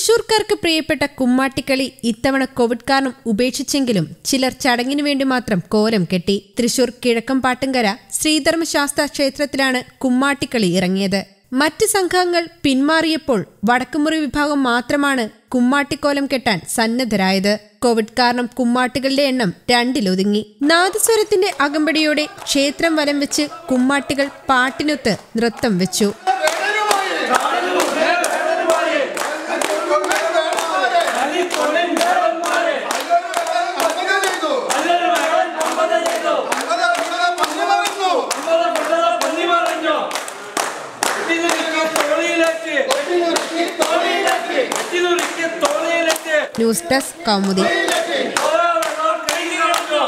തൃശൂർക്കാർക്ക് പ്രിയപ്പെട്ട കുമ്മാട്ടിക്കളി ഇത്തവണ കോവിഡ് കാരണം ഉപേക്ഷിച്ചെങ്കിലും ചിലർ ചടങ്ങിനു വേണ്ടി മാത്രം കോലം കെട്ടി തൃശൂർ കിഴക്കം പാട്ടുംകര ശ്രീധർമ്മശാസ്ത്ര ക്ഷേത്രത്തിലാണ് കുമ്മാട്ടിക്കളി ഇറങ്ങിയത് മറ്റ് സംഘങ്ങൾ പിന്മാറിയപ്പോൾ വടക്കുമുറി വിഭാഗം മാത്രമാണ് കുമ്മാട്ടിക്കോലം കെട്ടാൻ സന്നദ്ധരായത് കോവിഡ് കാരണം കുമ്മാട്ടികളുടെ എണ്ണം രണ്ടിലൊതുങ്ങി നാദസ്വരത്തിന്റെ അകമ്പടിയോടെ ക്ഷേത്രം വലം വെച്ച് കുമ്മാട്ടികൾ പാട്ടിനൊത്ത് നൃത്തം വെച്ചു ന്യൂസ് ഡെസ്ക് കൗമുദി